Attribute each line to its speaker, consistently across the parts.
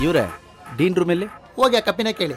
Speaker 1: ಇವ್ರೆ ಡೀನ್ ರೂಮಲ್ಲಿ
Speaker 2: ಹೋಗಿ ಆ ಕಪ್ಪಿನ ಕೇಳಿ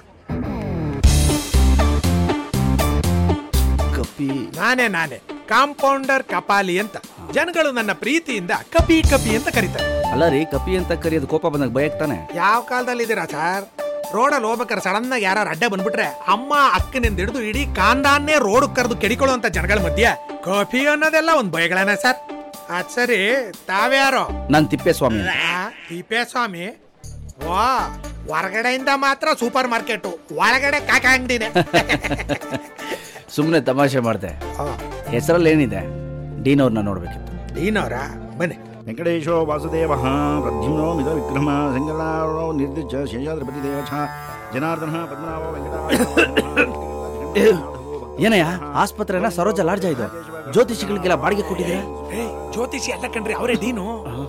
Speaker 1: ಕಪ್ಪಿ
Speaker 3: ನಾನೇ ನಾನೇ ಕಾಂಪೌಂಡರ್ ಕಪಾಲಿ ಅಂತ ಜನಗಳು ನನ್ನ ಪ್ರೀತಿಯಿಂದ ಕಪಿ ಕಪಿ ಅಂತ ಕರೀತಾರೆ
Speaker 1: ಅಲ್ಲ ರೀ ಕಪ್ಪಿ ಅಂತ ಕರಿಯೋದು ಕೋಪ ಬಂದಾಗ ಭಯಕ್ ತಾನೆ
Speaker 3: ಯಾವ ಕಾಲದಲ್ಲಿ ಇದ್ದೀರಾ ಸರ್ ರೋಡಲ್ಲಿ ಹೋಗ್ಬೇಕಾರೆ ಸಡನ್ ಆಗಿ ಯಾರು ಅಡ್ಡ ಬಂದ್ಬಿಟ್ರೆ ಅಮ್ಮ ಅಕ್ಕನಿಂದ ಹಿಡಿದು ಇಡೀ ಕಾಂದಾನ್ನೇ ರೋಡ್ ಕರೆದು ಕೆಡಿಕೊಳ್ಳುವಂತ ಜನಗಳ ಮಧ್ಯೆ ಕಾಫಿ ಅನ್ನೋದೆಲ್ಲ ಒಂದ್ ಭಯಗಳೇನ ಸರ್ ಅದ್ ಸರಿ ತಾವ್ಯಾರೋ
Speaker 1: ನಾನ್ ತಿಪ್ಪೇಸ್ವಾಮಿ
Speaker 3: ಆ, ತಿಪ್ಪೇಸ್ವಾಮಿ ವಾ ಹೊರಗಡೆಯಿಂದ ಮಾತ್ರ ಸೂಪರ್ ಮಾರ್ಕೆಟ್ ಒಳಗಡೆ ಕಾಕ ಅಂಗಡಿನೇ
Speaker 1: ಸುಮ್ಮನೆ ತಮಾಷೆ ಮಾಡ್ದೆ ಹೆಸರಲ್ಲಿ ಏನಿದೆ ಡೀನ್ ಅವ್ರನ್ನ ನೋಡ್ಬೇಕಿತ್ತು
Speaker 3: ನೀನವ್ರ ಬನ್ನಿ
Speaker 4: ವೆಂಕಟೇಶೋ ವಾಸುದೇವ ಪ್ರದ್ಯುಮ್ನೋ ಮಿತ ವಿಕ್ರಮ ಸಂಗಲಾರೋ ನಿರ್ದಿಜ ಶೇಷಾದ್ರಪತಿ ದೇವ ಛ ಜನಾರ್ದನ ಪದ್ಮನಾಭೋ ವೆಂಕಟ
Speaker 1: ಏನಯ್ಯ ಆಸ್ಪತ್ರೆನ ಸರೋಜ ಲಾಡ್ಜ ಇದು ಜ್ಯೋತಿಷಿಗಳಿಗೆಲ್ಲ ಬಾಡಿಗೆ ಕೊಟ್ಟಿದ್ದೀರಾ
Speaker 3: ಏಯ್ ಜ್ಯೋತಿಷಿ ಅಲ್ಲ ಕಣ್ರಿ ಅವರೇ ಡೀನು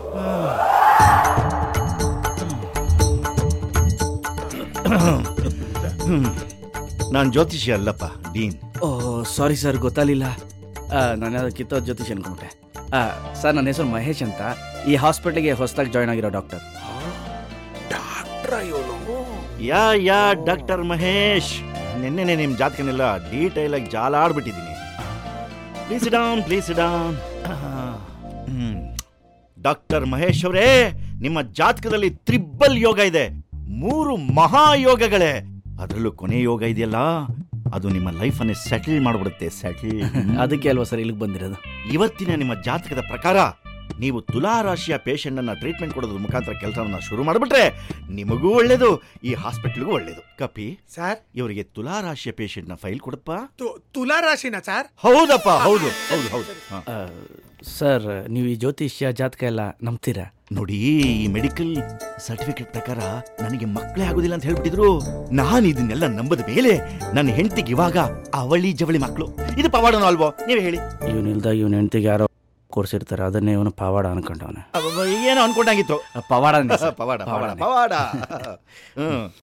Speaker 4: ನಾನು ಜ್ಯೋತಿಷಿ ಅಲ್ಲಪ್ಪ ಡೀನ್
Speaker 1: ಓ ಸಾರಿ ಸರ್ ಗೊತ್ತಾಗಲಿಲ್ಲ ನಾನು ಯಾವ್ದು ಕಿತ್ತೋ ಜ್ಯೋತಿಷಿ ಅನ್ಕೊಂಬಿಟ್ಟೆ ಸರ್ ನನ್ನ ಹೆಸರು ಮಹೇಶ್ ಅಂತ ಈ ಹಾಸ್ಪಿಟ್ಲಿಗೆ ಹೊಸದಾಗಿ ಜಾಯ್ನ್ ಆಗಿರೋ ಡಾಕ್ಟರ್
Speaker 3: ಡಾಕ್ಟ್ರ ಇವನು
Speaker 4: ಯಾ ಯಾ ಡಾಕ್ಟರ್ ಮಹೇಶ್ ನಿನ್ನೆನೆ ನಿಮ್ಮ ಜಾತಕನೆಲ್ಲ ಡೀಟೈಲ್ ಆಗಿ ಜಾಲಾಡ್ಬಿಟ್ಟಿದ್ದೀನಿ please down please down doctor Mahesh ಅವರೇ ನಿಮ್ಮ ಜಾತಕದಲ್ಲಿ ತ್ರಿಬ್ಬಲ್ ಯೋಗ ಇದೆ ಮೂರು ಮಹಾಯೋಗಗಳೇ ಅದರಲ್ಲೂ ಕೊನೆ ಯೋಗ ಇದೆಯಲ್ಲ ಅದು ನಿಮ್ಮ ಲೈಫನ್ನೇ ಸೆಟಲ್ ಮಾಡಿಬಿಡುತ್ತೆ ಸೆಟಲ್
Speaker 1: ಅದಕ್ಕೆ ಅಲ್ವಾ ಸರ್ ಇಲ್ಲಿಗೆ ಬಂದಿರೋದು
Speaker 4: ಇವತ್ತಿನ ನಿಮ್ಮ ಜಾತಕದ ಪ್ರಕಾರ ನೀವು ತುಲಾ ರಾಶಿಯ ಪೇಷಂಟ್ ಅನ್ನ ಟ್ರೀಟ್ಮೆಂಟ್ ಕೊಡೋದ್ರ ಮುಖಾಂತರ ಕೆಲಸವನ್ನ ಶುರು ಮಾಡಿಬಿಟ್ರೆ ನಿಮಗೂ ಒಳ್ಳೇದು ಈ ಹಾಸ್ಪಿಟ್ಲ್ಗೂ ಒಳ್ಳೇದು ಕಪಿ
Speaker 3: ಸರ್
Speaker 4: ಇವರಿಗೆ ತುಲಾ ರಾಶಿಯ ಪೇಷಂಟ್ ನ ಫೈಲ್ ಕೊಡಪ್ಪ
Speaker 3: ತು- ತುಲಾ ರಾಶಿನ ಸರ್
Speaker 4: ಹೌದಪ್ಪ ಹೌದು ಹೌದು ಹೌದು ಹ.
Speaker 1: ಆ, ಸರ್ ನೀವು ಈ ಜ್ಯೋತಿಷ್ಯ ಜಾತಕ ಎಲ್ಲ ನಂಬ್ತೀರಾ
Speaker 4: ನೋಡಿ ಈ ಮೆಡಿಕಲ್ ಸರ್ಟಿಫಿಕೇಟ್ ಪ್ರಕಾರ ನನಗೆ ಮಕ್ಕಳೇ ಆಗೋದಿಲ್ಲ ಅಂತ ಹೇಳ್ಬಿಟ್ಟಿದ್ರು ನಾನು ಇದನ್ನೆಲ್ಲ ನಂಬದ ಮೇಲೆ ನನ್ನ ಹೆಂಡತಿಗೆ ಇವಾಗ ಅವಳಿ ಜವಳಿ ಮಕ್ಕಳು ಇದು ಪವಾಡನೋ ಅಲ್ವೋ ನೀವೇ ಹೇಳಿ
Speaker 1: ಇವನು ಇಲ್ದಾಗ ಇವನ ಹೆಂಡತಿಗೆ ಯಾರೋ ಕೊಡ್ಸಿರ್ತಾರೆ ಅದನ್ನೇ ಇವನು ಪವಾಡ ಅನ್ಕೊಂಡವನೆ
Speaker 4: ಅಬ್ಬಬ್ಬ, ಏನೋ ಅನ್ಕೊಂಡಾಗಿತ್ತು
Speaker 1: ಪವಾಡ
Speaker 4: ಪವಾಡ ಪವಾಡ ಪವಾಡ ಹ್ಮ್